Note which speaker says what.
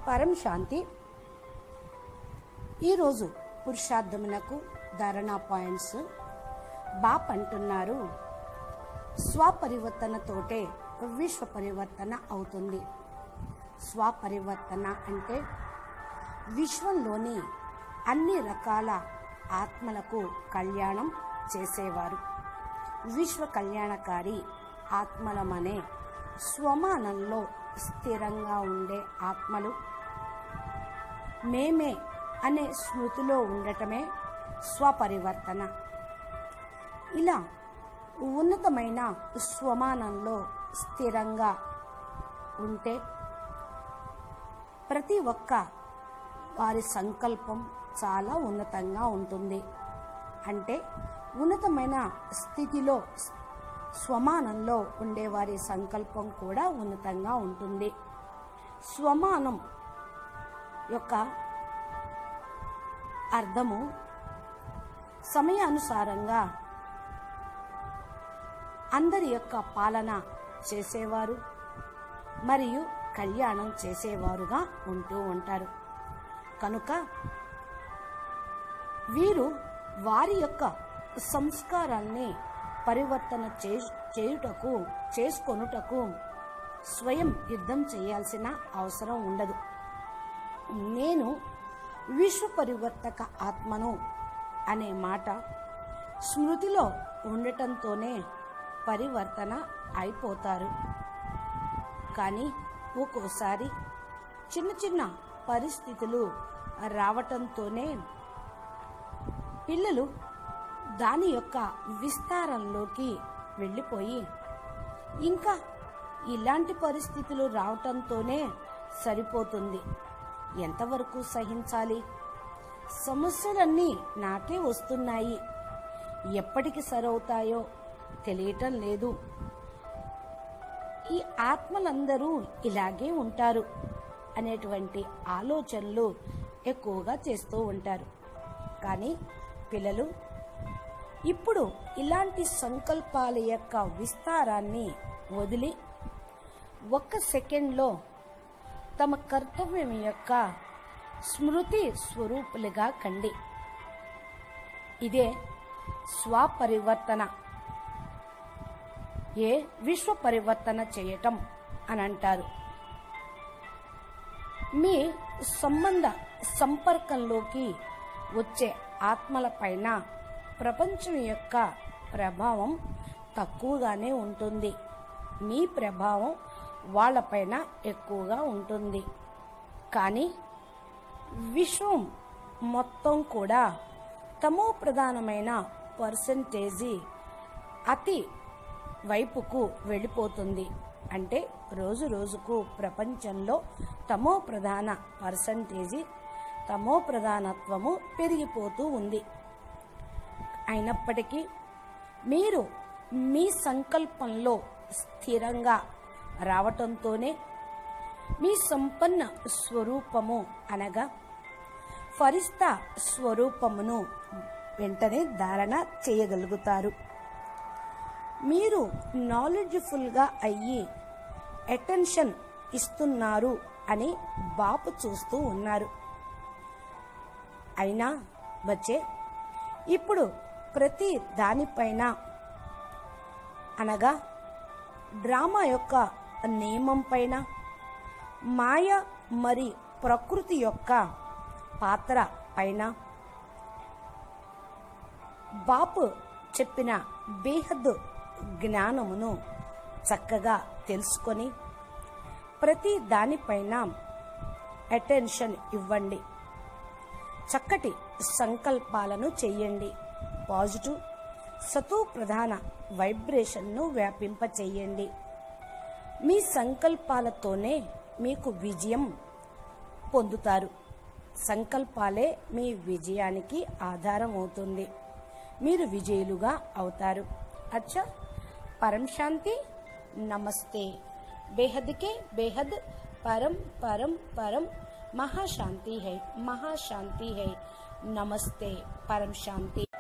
Speaker 1: పరం శాంతి ఈరోజు పురుషార్థమునకు ధారణ పాయింట్స్ బాప్ అంటున్నారు స్వపరివర్తనతోటే విశ్వ పరివర్తన అవుతుంది స్వపరివర్తన అంటే విశ్వంలోని అన్ని రకాల ఆత్మలకు కళ్యాణం చేసేవారు విశ్వ కళ్యాణకారి ఆత్మలమనే స్వమానంలో స్థిరంగా ఉండే ఆత్మలు మేమే అనే స్మృతిలో ఉండటమే స్వపరివర్తన ఇలా ఉన్నతమైన స్వమానంలో స్థిరంగా ఉంటే ప్రతి ఒక్క వారి సంకల్పం చాలా ఉన్నతంగా ఉంటుంది అంటే ఉన్నతమైన స్థితిలో స్వమానంలో ఉండే వారి సంకల్పం కూడా ఉన్నతంగా ఉంటుంది స్వమానం యొక్క అర్థము సమయానుసారంగా అందరి యొక్క పాలన చేసేవారు మరియు కళ్యాణం చేసేవారుగా ఉంటూ ఉంటారు కనుక వీరు వారి యొక్క సంస్కారాల్ని పరివర్తన చే- చేయుటకు చేసుకొనుటకు స్వయం యుద్ధం చేయాల్సిన అవసరం ఉండదు నేను విశ్వ పరివర్తక ఆత్మను అనే మాట స్మృతిలో ఉండటంతోనే పరివర్తన అయిపోతారు కానీ ఒక్కోసారి చిన్న చిన్న పరిస్థితులు రావటంతోనే పిల్లలు దాని యొక్క విస్తారంలోకి వెళ్ళిపోయి ఇంకా ఇలాంటి పరిస్థితులు రావటంతోనే సరిపోతుంది ఎంతవరకు సహించాలి సమస్యలన్నీ నాకే వస్తున్నాయి ఎప్పటికి సరవుతాయో తెలియటం లేదు ఈ ఆత్మలందరూ ఇలాగే ఉంటారు అనేటువంటి ఆలోచనలు ఎక్కువగా చేస్తూ ఉంటారు కానీ పిల్లలు ఇప్పుడు ఇలాంటి సంకల్పాల యొక్క విస్తారాన్ని వదిలి ఒక్క సెకండ్లో తమ కర్తవ్యం యొక్క స్మృతి స్వరూపులుగా కండి ఇదే స్వపరివర్తన ఏ విశ్వ పరివర్తన చేయటం అని అంటారు మీ సంబంధ సంపర్కంలోకి వచ్చే ఆత్మల పైన ప్రపంచం యొక్క ప్రభావం తక్కువగానే ఉంటుంది మీ ప్రభావం వాళ్ళపైన ఎక్కువగా ఉంటుంది కానీ విశ్వం మొత్తం కూడా తమో ప్రధానమైన పర్సంటేజీ అతి వైపుకు వెళ్ళిపోతుంది అంటే రోజు రోజుకు ప్రపంచంలో తమో ప్రధాన పర్సంటేజీ తమో ప్రధానత్వము పెరిగిపోతూ ఉంది అయినప్పటికీ మీరు మీ సంకల్పంలో స్థిరంగా రావటంతోనే మీ సంపన్న స్వరూపము అనగా ఫరిస్తా స్వరూపమును వెంటనే ధారణ చేయగలుగుతారు మీరు నాలెడ్జ్ఫుల్గా అయ్యి అటెన్షన్ ఇస్తున్నారు అని బాపు చూస్తూ ఉన్నారు అయినా వచ్చే ఇప్పుడు ప్రతి దానిపైన అనగా డ్రామా యొక్క నియమం పైన మాయ మరి ప్రకృతి యొక్క పాత్ర పైన బాపు చెప్పిన బేహద్ జ్ఞానమును చక్కగా తెలుసుకొని ప్రతి దానిపైన అటెన్షన్ ఇవ్వండి చక్కటి సంకల్పాలను చెయ్యండి పాజిటివ్ సతు ప్రధాన వైబ్రేషన్ను వ్యాపింప చెయ్యండి మీ సంకల్పాలతోనే మీకు విజయం పొందుతారు సంకల్పాలే మీ విజయానికి ఆధారం అవుతుంది మీరు విజయులుగా అవుతారు అచ్చా పరం శాంతి నమస్తే बेहद के बेहद परम परम परम महाशांति है महाशांति है नमस्ते परम शांति